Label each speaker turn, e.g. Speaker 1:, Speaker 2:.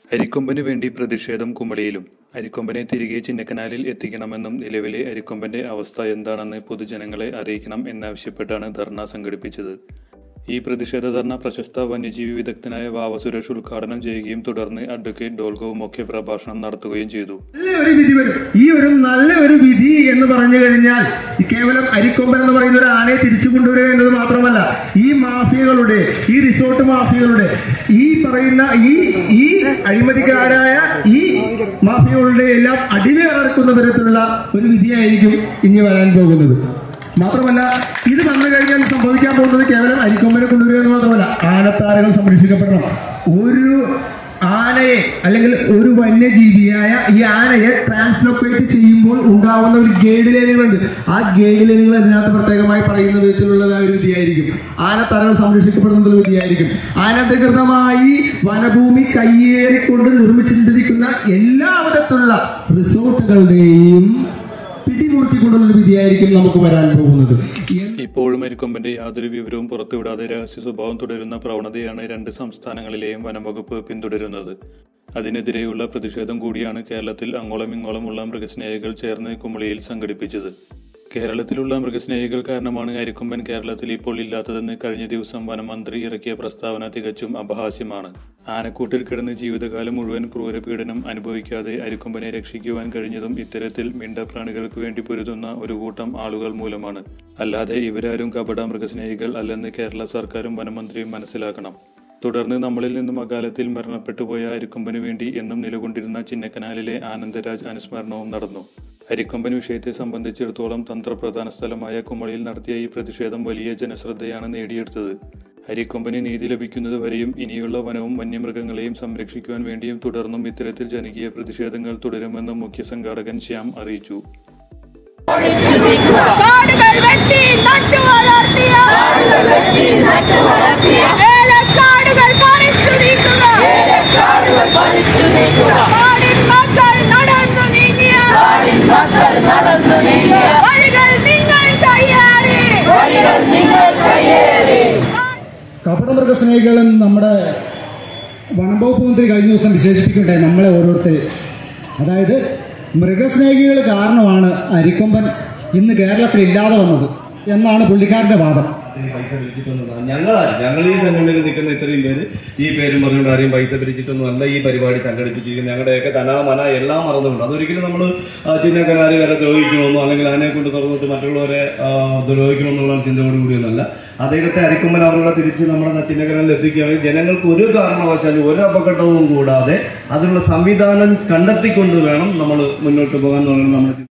Speaker 1: അരിക്കൊമ്പന് വേണ്ടി പ്രതിഷേധം കുമളിയിലും അരിക്കൊമ്പനെ തിരികെ ചിന്നക്കനാലിൽ എത്തിക്കണമെന്നും നിലവിലെ അരിക്കൊമ്പന്റെ അവസ്ഥ എന്താണെന്ന് പൊതുജനങ്ങളെ അറിയിക്കണം എന്നാവശ്യപ്പെട്ടാണ് ധർണ സംഘടിപ്പിച്ചത് ഈ പ്രതിഷേധ ധർണ പ്രശസ്ത വന്യജീവി വിദഗ്ധനായ വാവ സുരേഷ് ഉദ്ഘാടനം ചെയ്യുകയും തുടർന്ന് അഡ്വക്കേറ്റ് ഡോൾഗോ മുഖ്യപ്രഭാഷണം നടത്തുകയും ചെയ്തു
Speaker 2: നല്ല ഒരു വിധി വരും ഈ ഒരു നല്ല ഒരു വിധി എന്ന് പറഞ്ഞു കഴിഞ്ഞാൽ ഈ കേവലം അരിക്കൊമ്പൻ എന്ന് പറയുന്ന ഒരു ആനയെ തിരിച്ചു കൊണ്ടുവരിക എന്നത് മാത്രമല്ല ഈ മാഫിയകളുടെ ഈ റിസോർട്ട് മാഫിയകളുടെ ഈ പറയുന്ന ഈ ഈ അഴിമതിക്കാരായ ഈ മാഫിയകളുടെ എല്ലാം അടിവേറക്കുന്ന തരത്തിലുള്ള ഒരു വിധിയായിരിക്കും ഇനി വരാൻ പോകുന്നത് മാത്രമല്ല ഇത് വന്നു കഴിഞ്ഞാൽ സംഭവിക്കാൻ പോകുന്നത് കേവലം അരിക്കൊമ്പനെ കൊണ്ടുവരിക എന്ന് മാത്രമല്ല ആനത്താരകൾ സംരക്ഷിക്കപ്പെടണം ഒരു ആനയെ അല്ലെങ്കിൽ ഒരു വന്യജീവിയായ ഈ ആനയെ ട്രാൻസ്ലൊക്കേറ്റ് ചെയ്യുമ്പോൾ ഉണ്ടാവുന്ന ഒരു ഗൈഡ് ലൈനുകളുണ്ട് ആ ഗൈഡ് ലൈനുകൾ അതിനകത്ത് പ്രത്യേകമായി പറയുന്ന വിധത്തിലുള്ളതായ ഒരു വിധിയായിരിക്കും ആനത്തറകൾ സംരക്ഷിക്കപ്പെടുന്ന ഒരു വിധിയായിരിക്കും അനധികൃതമായി വനഭൂമി കയ്യേറിക്കൊണ്ട് നിർമ്മിച്ചിട്ടിരിക്കുന്ന എല്ലാ വിധത്തിലുള്ള റിസോർട്ടുകളുടെയും പിടിമുറുക്കിക്കൊണ്ടുള്ള ഒരു വിധിയായിരിക്കും നമുക്ക് വരാൻ പോകുന്നത് എന്ന്
Speaker 1: ഇപ്പോഴും അരിക്കൊമ്പന്റെ യാതൊരു വിവരവും പുറത്തുവിടാതെ രഹസ്യ സ്വഭാവം തുടരുന്ന പ്രവണതയാണ് രണ്ട് സംസ്ഥാനങ്ങളിലെയും വനംവകുപ്പ് പിന്തുടരുന്നത് അതിനെതിരെയുള്ള പ്രതിഷേധം കൂടിയാണ് കേരളത്തിൽ അങ്ങോളം ഇങ്ങോളമുള്ള മൃഗസ്നേഹികൾ ചേർന്ന് കുമളിയിൽ സംഘടിപ്പിച്ചത് കേരളത്തിലുള്ള മൃഗസ്നേഹികൾ കാരണമാണ് അരിക്കൊമ്പൻ കേരളത്തിൽ ഇപ്പോൾ ഇല്ലാത്തതെന്ന് കഴിഞ്ഞ ദിവസം വനമന്ത്രി ഇറക്കിയ പ്രസ്താവന തികച്ചും അപഹാസ്യമാണ് ആനക്കൂട്ടിൽ കിടന്ന് ജീവിതകാലം മുഴുവൻ ക്രൂരപീഡനം അനുഭവിക്കാതെ അരിക്കൊമ്പനെ രക്ഷിക്കുവാൻ കഴിഞ്ഞതും ഇത്തരത്തിൽ മിണ്ടപ്രാണികൾക്ക് വേണ്ടി പൊരുതുന്ന ഒരു കൂട്ടം ആളുകൾ മൂലമാണ് അല്ലാതെ ഇവരാരും കപട മൃഗസ്നേഹികൾ അല്ലെന്ന് കേരള സർക്കാരും വനമന്ത്രിയും മനസ്സിലാക്കണം തുടർന്ന് നമ്മളിൽ നിന്നും അകാലത്തിൽ മരണപ്പെട്ടുപോയ അരിക്കൊമ്പന് വേണ്ടി എന്നും നിലകൊണ്ടിരുന്ന ചിന്നക്കനാലിലെ ആനന്ദരാജ് അനുസ്മരണവും നടന്നു അരിക്കൊമ്പൻ വിഷയത്തെ സംബന്ധിച്ചിടത്തോളം തന്ത്രപ്രധാന സ്ഥലമായ കുമളിയിൽ നടത്തിയ ഈ പ്രതിഷേധം വലിയ ജനശ്രദ്ധയാണ് നേടിയെടുത്തത് അരിക്കൊമ്പന് നീതി ലഭിക്കുന്നത് വരെയും ഇനിയുള്ള വനവും വന്യമൃഗങ്ങളെയും സംരക്ഷിക്കുവാൻ വേണ്ടിയും തുടർന്നും ഇത്തരത്തിൽ ജനകീയ പ്രതിഷേധങ്ങൾ തുടരുമെന്നും മുഖ്യ സംഘാടകൻ ശ്യാം അറിയിച്ചു
Speaker 3: കാടുകൾ വെട്ടി നട്ടു വളർത്തിയ ഏലക്കാടുകൾ പറിച്ചു നീക്കുക കാടിൻ മക്കൾ നടന്നു നീങ്ങിയ വഴികൾ നിങ്ങൾ കയ്യേറി
Speaker 4: കപടമൃഗസ്നേഹികളും നമ്മുടെ വനംവകുപ്പ് മന്ത്രി കഴിഞ്ഞ ദിവസം വിശേഷിപ്പിക്കട്ടെ നമ്മളെ ഓരോരുത്തർ അതായത് മൃഗസ്നേഹികൾ കാരണമാണ് അരിക്കൊമ്പൻ ഇന്ന് കേരളത്തിൽ ഇല്ലാതെ വന്നത് എന്നാണ് പുള്ളിക്കാരന്റെ വാദം
Speaker 5: പൈസ പിരിച്ചിട്ടൊന്നും ഞങ്ങളാണ് ഞങ്ങൾ ഈ സംഘടനയിൽ നിൽക്കുന്ന ഇത്രയും പേര് ഈ പേരും പറഞ്ഞുകൊണ്ട് ആരെയും പൈസ പിരിച്ചിട്ടൊന്നും അല്ല ഈ പരിപാടി സംഘടിപ്പിച്ചിരിക്കുന്നത് ഞങ്ങളുടെയൊക്കെ തന മന എല്ലാം മറന്നുകൊണ്ട് അതൊരിക്കലും നമ്മൾ ചിന്നക്കനാര് വരെ ദ്രോഹിക്കണമെന്നോ അല്ലെങ്കിൽ അതിനെ കൊണ്ട് തുറന്നിട്ട് മറ്റുള്ളവരെ ആ, ദ്രോഹിക്കണമെന്നുള്ള ചിന്തയോട് കൂടിയൊന്നല്ല അദ്ദേഹത്തെ അരിക്കുമ്പൻ അവരുടെ തിരിച്ച് നമ്മുടെ ചിന്നക്കനാലിൽ എത്തിക്കുകയാണെങ്കിൽ ജനങ്ങൾക്ക് ഒരു കാരണവശാലും ഒരു അപകടവും കൂടാതെ അതിനുള്ള സംവിധാനം കണ്ടെത്തിക്കൊണ്ട് വേണം നമ്മൾ മുന്നോട്ട് പോകാൻ എന്ന് പറയുന്നത് നമ്മൾ